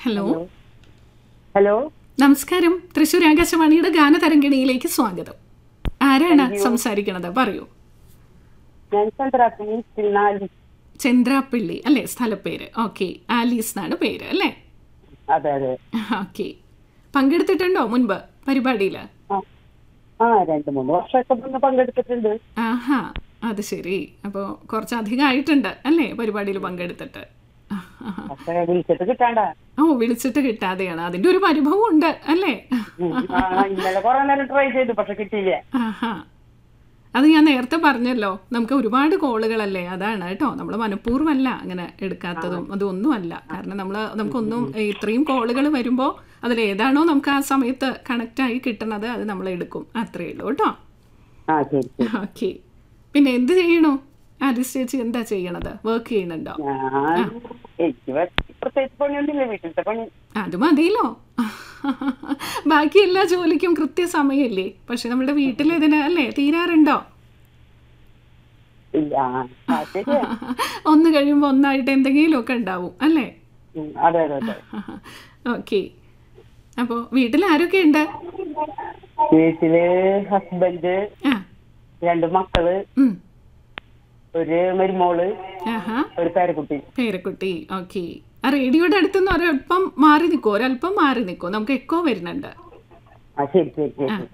Hello hello നമസ്കാരം തൃശ്ശൂർ ആകാശവാണിയുടെ ഗാനതരംഗിണിയിലേക്ക് സ്വാഗതം ആരാണ് സംസാരിക്കണത് പറയൂ ഞാൻ ചന്ദ്രാപ്പിനി തിരുനാലി ചന്ദ്രാപ്പിള്ളി അല്ലേ സ്ഥലപ്പേര് ഓക്കെ ആലീസ് എന്നാണ് പേര് അല്ലേ അതെ അതെ ഓക്കെ പങ്കെടുത്തിട്ടുണ്ടോ മുൻപ് പരിപാടിയിൽ ആ ആ രണ്ട് മൂന്ന് വർഷമൊക്കെ മുന്നേ പങ്കെടുത്തിട്ടുണ്ട് ആഹാ അത് ശരി അപ്പോൾ കുറച്ചധികം ആയിട്ടുണ്ട് അല്ലേ പരിപാടിയിൽ പങ്കെടുത്തിട്ട് ആഹാ. പക്ഷെ വിളിച്ചിട്ട് കിട്ടാണ്ട ഓ വിളിച്ചിട്ട് കിട്ടാതെയാണ് അതിന്റെ ഒരു പരിഭവം ഉണ്ട് അല്ലേ ഉം. ആ, ഇന്നലെ കുറെ നേരം ട്രൈ ചെയ്തു പക്ഷെ കിട്ടിയില്ല ആഹാ അത് ഞാൻ നേരത്തെ പറഞ്ഞല്ലോ നമുക്ക് ഒരുപാട് കോളുകളല്ലേ അതാണ് കേട്ടോ നമ്മൾ മനഃപൂർവ്വമല്ല അങ്ങനെ എടുക്കാത്തതും അതൊന്നും അല്ല കാരണം നമ്മൾ നമുക്കൊന്നും ഇത്രയും കോളുകൾ വരുമ്പോൾ അതിൽ ഏതാണോ നമുക്ക് ആ സമയത്ത് കണക്റ്റ് ആയി കിട്ടുന്നത് അത് നമ്മൾ എടുക്കും അത്രയേ ഉള്ളൂ കേട്ടോ ആ ശരി ശരി ഓക്കെ പിന്നെ എന്ത് ചെയ്യണു ആലിസ് ചേച്ചി എന്താ ചെയ്യണത് വർക്ക് ചെയ്യണുണ്ടോ ഞാൻ എനിക്ക് വേ- പ്രത്യേകിച്ച് പണിയൊന്നുമില്ല വീട്ടിലത്തെ പണി അത് മതിയല്ലോ ബാക്കി എല്ലാ ജോലിക്കും കൃത്യസമയല്ലേ പക്ഷെ നമ്മുടെ വീട്ടിൽ ഇതിന് അല്ലേ തീരാറുണ്ടോ ഇല്ല ആ, ആ ശരിയാ ഒന്ന് കഴിയുമ്പോൾ ഒന്നായിട്ട് എന്തെങ്കിലുമൊക്കെ ഉണ്ടാവും അല്ലേ ഉം, അതെ അതെ അതെ ഓക്കെ അപ്പോൾ വീട്ടിൽ ആരൊക്കെ ഉണ്ട് വീട്ടില് ഹസ്ബൻഡ് ആ രണ്ട് മക്കള് ഉം. ഒരു മരുമോള് ആഹാ ഒരു പേരക്കുട്ടി പേരക്കുട്ടി ഓക്കെ ആ റേഡിയോയുടെ അടുത്തുനിന്ന് ഒരല്പം മാറി നിൽക്കുമോ ഒരല്പം മാറി നിൽക്കുമോ നമുക്ക് എക്കോ വരുന്നുണ്ട് ആ ശരി ശരി ശരി ശരി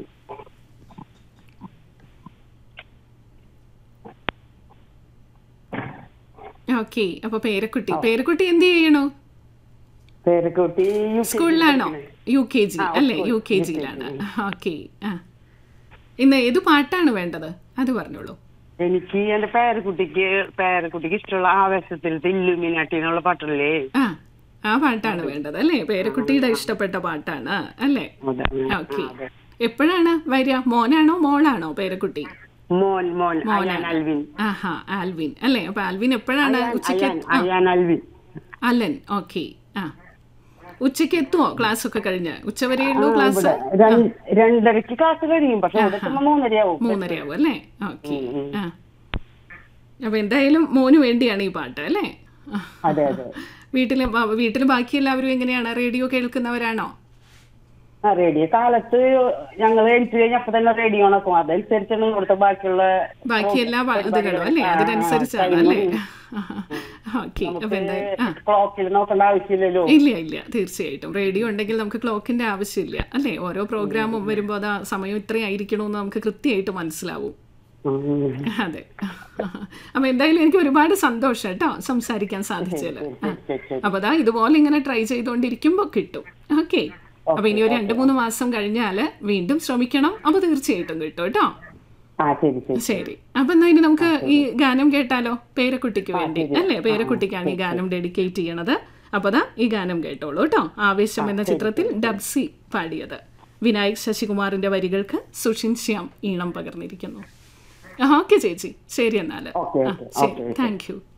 ഓക്കെ അപ്പോൾ പേരക്കുട്ടി പേരക്കുട്ടി എന്ത് ചെയ്യണു പേരക്കുട്ടി യു കെ സ്കൂളിലാണോ യു കെ ജി അല്ലേ യു കെ ജിയിലാണ് ഓക്കെ ആ ഇന്ന് ഏത് പാട്ടാണ് വേണ്ടത് അത് പറഞ്ഞോളൂ എനിക്ക് എന്റെ പേരക്കുട്ടിക്ക് പേരക്കുട്ടിക്ക് ഇഷ്ടമുള്ള ആവേശത്തിൽ ഇല്ലുമിനാട്ടി എന്നുള്ള പാട്ടല്ലേ ആ ആ പാട്ടാണ് വേണ്ടത് അല്ലേ പേരക്കുട്ടിയുടെ ഇഷ്ടപ്പെട്ട പാട്ടാണ് അല്ലേ അതെ. ഓക്കെ എപ്പോഴാണ് വരിക മോനാണോ മോളാണോ പേരക്കുട്ടി മോൻ മോൻ അയാൻ അൽവിൻ ആഹാ ആൽവിൻ അല്ലേ അപ്പൊ ആൽവിൻ എപ്പോഴാണ് ഉച്ചയ്ക്ക് Ayan Ayan Alvin Alan okay ആ ഉച്ചയ്ക്ക് എത്തുമോ ക്ലാസ് ഒക്കെ കഴിഞ്ഞ് ഉച്ചവരെയുള്ളൂ ക്ലാസ് രണ്ട്- രണ്ടരക്ക് ക്ലാസ് കഴിയും പക്ഷെ ഇവിടെ എത്തുമ്പോ മൂന്നരയാവും മൂന്നരയാവും അല്ലേ ഓക്കെ ആ അപ്പൊ എന്തായാലും മോന് വേണ്ടിയാണ് ഈ പാട്ട് അല്ലേ ആ. അതെ അതെ വീട്ടില് ബ- വീട്ടില് ബാക്കി എല്ലാവരും എങ്ങനെയാണ് റേഡിയോ കേൾക്കുന്നവരാണോ ആ റേഡിയോ കാലത്ത് ഞങ്ങൾ എഴുത്ത് കഴിഞ്ഞ അപ്പൊ തന്നെ റേഡിയോ ഉണക്കും അതനുസരിച്ചാണ് ഇവിടുത്തെ ബാക്കിയുള്ള ബാക്കി എല്ലാ പ- ഇതുകളും അല്ലേ അതിനനുസരിച്ചാണ് അല്ലേ ഓക്കെ അപ്പൊ എന്തായാലും ആ ക്ലോക്കിൽ നോക്കേണ്ട ആവശ്യമില്ലല്ലോ ഇല്ല ഇല്ല തീർച്ചയായിട്ടും റേഡിയോ ഉണ്ടെങ്കിൽ നമുക്ക് ക്ലോക്കിന്റെ ആവശ്യമില്ല അല്ലേ ഓരോ പ്രോഗ്രാമും വരുമ്പോൾ അത് ആ സമയം ഇത്രയും ആയിരിക്കണമെന്ന് നമുക്ക് കൃത്യമായിട്ട് മനസ്സിലാവും ഉം. അതെ അപ്പൊ എന്തായാലും എനിക്ക് ഒരുപാട് സന്തോഷം കേട്ടോ സംസാരിക്കാൻ സാധിച്ചത് ശരി, ശരി. അപ്പൊ അതാ ഇതുപോലെ ഇങ്ങനെ ട്രൈ ചെയ്തുകൊണ്ടിരിക്കുമ്പോൾ കിട്ടും ഓക്കെ അപ്പൊ ഇനി ഒരു രണ്ട് മൂന്ന് മാസം കഴിഞ്ഞാല് വീണ്ടും ശ്രമിക്കണം അപ്പൊ തീർച്ചയായിട്ടും കിട്ടും കേട്ടോ ആ ശരി ശരി ശരി അപ്പൊ എന്നാ ഇനി നമുക്ക് ഈ ഗാനം കേട്ടാലോ പേരക്കുട്ടിക്ക് വേണ്ടി അല്ലേ പേരക്കുട്ടിക്കാണ് ഈ ഗാനം ഡെഡിക്കേറ്റ് ചെയ്യണത് അപ്പൊ ദാ ഈ ഗാനം കേട്ടോളൂ കേട്ടോ ആവേശം എന്ന ചിത്രത്തിൽ ഡബ്സി പാടിയത് വിനായക് ശശികുമാറിന്റെ വരികൾക്ക് സുഷിൻ ശ്യാം ഈണം പകർന്നിരിക്കുന്നു ഓക്കെ ചേച്ചി ശരി എന്നാല് ഓക്കെ ആ, ഓക്കെ ശരി താങ്ക് യു